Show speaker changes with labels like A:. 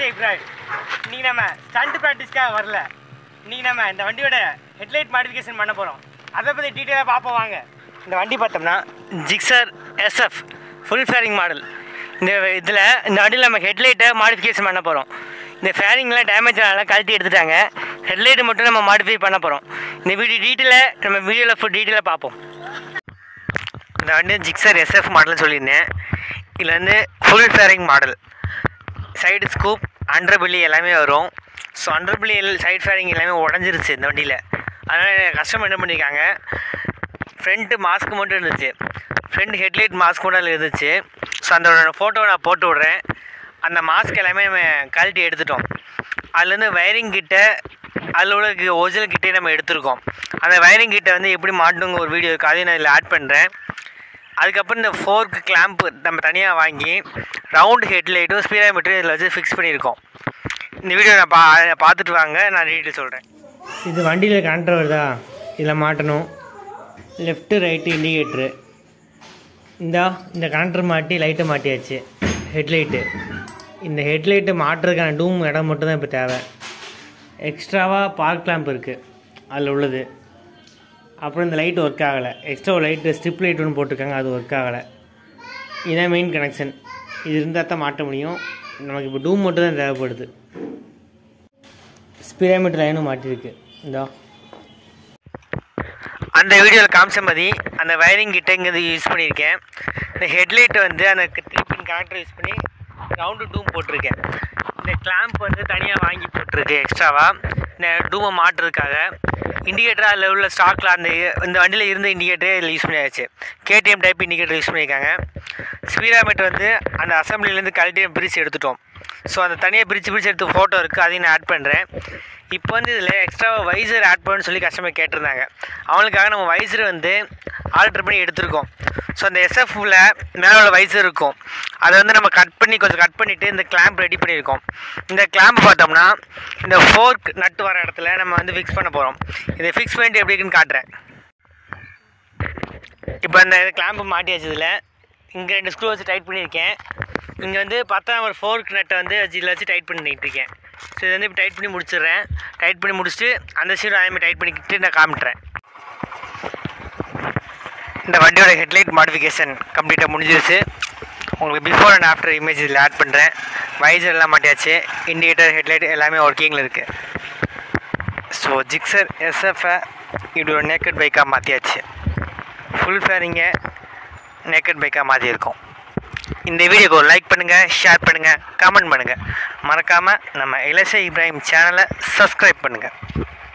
A: இப்ராஹிம் இன்னைக்கு நம்ம ஸ்டண்ட் ப்ராக்டிஸ்க்காக வரல இன்னைக்கு நம்ம இந்த வண்டியோட ஹெட்லைட் மாடிஃபிகேஷன் பண்ண போகிறோம் அதை பற்றி டீட்டெயிலாக பார்ப்போம் வாங்க இந்த வண்டி பார்த்தோம்னா Gixxer SF full fairing model இந்த இதில் இந்த வண்டியில் நம்ம ஹெட்லைட்டை மாடிஃபிகேஷன் பண்ண போகிறோம் இந்த ஃபேரிங்லாம் டேமேஜ் ஆனால கழட்டி எடுத்துட்டாங்க ஹெட்லைட்டை மட்டும் நம்ம மாடிஃபை பண்ண போகிறோம் இந்த வீடியோ டீட்டெயிலாக நம்ம வீடியோவில் ஃபுல் டீட்டெயிலாக பார்ப்போம் இந்த வண்டி ஜிக்ஸர் எஸ்எஃப் மாடல்னு சொல்லியிருந்தேன் இதில் வந்து full fairing model side scoop under belly எல்லாமே வரும் so under belly side fairing எல்லாமே உடஞ்சிருச்சு இந்த வண்டியில் அதனால் கஸ்டமர் என்ன பண்ணியிருக்காங்க ஃப்ரண்ட்டு மாஸ்க் மட்டும் இருந்துச்சு ஃப்ரண்ட் ஹெட்லைட் மாஸ்க் மட்டும் அதில் இருந்துச்சு ஸோ அந்த ஃபோட்டோவை நான் போட்டு விட்றேன் அந்த மாஸ்க் எல்லாமே நம்ம கழட்டி எடுத்துட்டோம் அதுலேருந்து வயரிங் கிட்ட அதில் உள்ள ஒரிஜினல் கிட்டே நம்ம எடுத்திருக்கோம் அந்த வயரிங் கிட்ட வந்து எப்படி மாட்டணுங்க ஒரு வீடியோ இருக்குது அதையும் நான் இதில் ஆட் பண்ணுறேன் அதுக்கப்புறம் இந்த ஃபோர்க்கு கிளாம்ப் நம்ம தனியாக வாங்கி ரவுண்ட் ஹெட்லைட்டும் ஸ்பீடாமீட்டரும் இதில் வச்சு ஃபிக்ஸ் பண்ணியிருக்கோம் இந்த வீடியோ நான் பா பார்த்துட்டு வாங்க நான் டீட்டெயில் சொல்கிறேன் இது வண்டியில் கனெக்டர் வருதா இதில் மாட்டணும் லெஃப்ட்டு ரைட்டு இண்டிகேட்ரு இந்தா இந்த கனெக்டர் மாட்டி லைட்டை மாட்டியாச்சு ஹெட்லைட்டு இந்த ஹெட்லைட்டு மாட்டுறதுக்கான டூம் இடம் மட்டும்தான் இப்போ தேவை எக்ஸ்ட்ராவாக பார்க் லேம்ப் இருக்குது அதில் உள்ளது அப்புறம் இந்த லைட் ஒர்க் ஆகலை எக்ஸ்ட்ரா ஒரு லைட்டு ஸ்ட்ரிப் லைட் ஒன்று போட்டிருக்காங்க அது ஒர்க் ஆகலை இதுதான் மெயின் கனெக்ஷன் இது இருந்தால் தான் மாட்ட முடியும் நமக்கு இப்போ டூம் மட்டும் தான் தேவைப்படுது ஸ்பிராமீட்டர் லைனும் மாட்டிருக்கு இந்தா அந்த வீடியோவில் காமிச்ச மாதிரி அந்த வயரிங் கிட்ட இங்கே யூஸ் பண்ணியிருக்கேன் இந்த ஹெட்லைட் வந்து அந்த த்ரீ பின் கனெக்டர் யூஸ் பண்ணி ரவுண்டு டூம் போட்டிருக்கேன் இந்த கிளாம்ப் வந்து தனியாக வாங்கி போட்டிருக்கு எக்ஸ்ட்ராவாக இந்த டூமை மாட்டுறதுக்காக இண்டிகேட்டர் அதில் உள்ள ஸ்டாக்கில் அந்த இந்த வண்டியில் இருந்த இண்டிகேட்டரே இதில் யூஸ் பண்ணியாச்சு கேடிஎம் டைப் இண்டிகேட்டர் யூஸ் பண்ணியிருக்காங்க ஸ்பீடாமீட்டர் வந்து அந்த அசம்பிளிலேருந்து கழட்டி பிரித்து எடுத்துட்டோம் ஸோ அந்த தனியாக பிரித்து பிரித்து எடுத்து ஃபோட்டோ இருக்குது அதையும் நான் ஆட் பண்ணுறேன் இப்போ வந்து இதில் எக்ஸ்ட்ராவாக வைசர் ஆட் பண்ணணும்னு சொல்லி கஸ்டமர் கேட்டிருந்தாங்க அவங்களுக்காக நம்ம வைசர் வந்து ஆல்ட்ரு பண்ணி எடுத்திருக்கோம் ஸோ அந்த எஸ்எஃப்ல மேலே உள்ள வைசர் இருக்கும் அதை வந்து நம்ம கட் பண்ணி கொஞ்சம் கட் பண்ணிவிட்டு இந்த கிளாம்ப் ரெடி பண்ணியிருக்கோம் இந்த கிளாம்ப் பார்த்தோம்னா இந்த ஃபோர்க் நட்டு வர இடத்துல நம்ம வந்து ஃபிக்ஸ் பண்ண போகிறோம் இதை ஃபிக்ஸ் பண்ணிட்டு எப்படி இருக்குன்னு காட்டுறேன் இப்போ இந்த கிளாம்பு மாட்டியாச்சு இதில் இங்கே ரெண்டு ஸ்க்ரூ வச்சு டைட் பண்ணியிருக்கேன் இங்கே வந்து பத்தாம் ஒரு ஃபோர்க் நட்டை வந்து வச்சு இதில் வச்சு டைட் பண்ணிட்டு இருக்கேன் ஸோ இது வந்து இப்போ டைட் பண்ணி முடிச்சிடுறேன் டைட் பண்ணி முடிச்சுட்டு அந்த சைடும் அதே மாதிரி டைட் பண்ணிக்கிட்டு நான் காமிட்டுறேன் இந்த வண்டியோட ஹெட்லைட் மாடிஃபிகேஷன் கம்ப்ளீட்டாக முடிஞ்சிருச்சு உங்களுக்கு பிஃபோர் அண்ட் ஆஃப்டர் இமேஜ் இதில் ஆட் பண்ணுறேன் வைசர் எல்லாம் மாட்டியாச்சு இண்டிகேட்டர் ஹெட்லைட் எல்லாமே ஒர்க்கிங்கில் இருக்குது ஸோ ஜிக்ஸர் எஸ்எஃப்ஐ இப்படி ஒரு நேக்கட் பைக்காக மாற்றியாச்சு ஃபுல் ஃபேரிங்கை நேக்கட் பைக்காக மாற்றியிருக்கோம் இந்த வீடியோக்கு ஒரு லைக் பண்ணுங்கள் ஷேர் பண்ணுங்கள் கமெண்ட் பண்ணுங்கள் மறக்காமல் நம்ம இலசை இப்ராஹிம் சேனலை சப்ஸ்கிரைப் பண்ணுங்கள்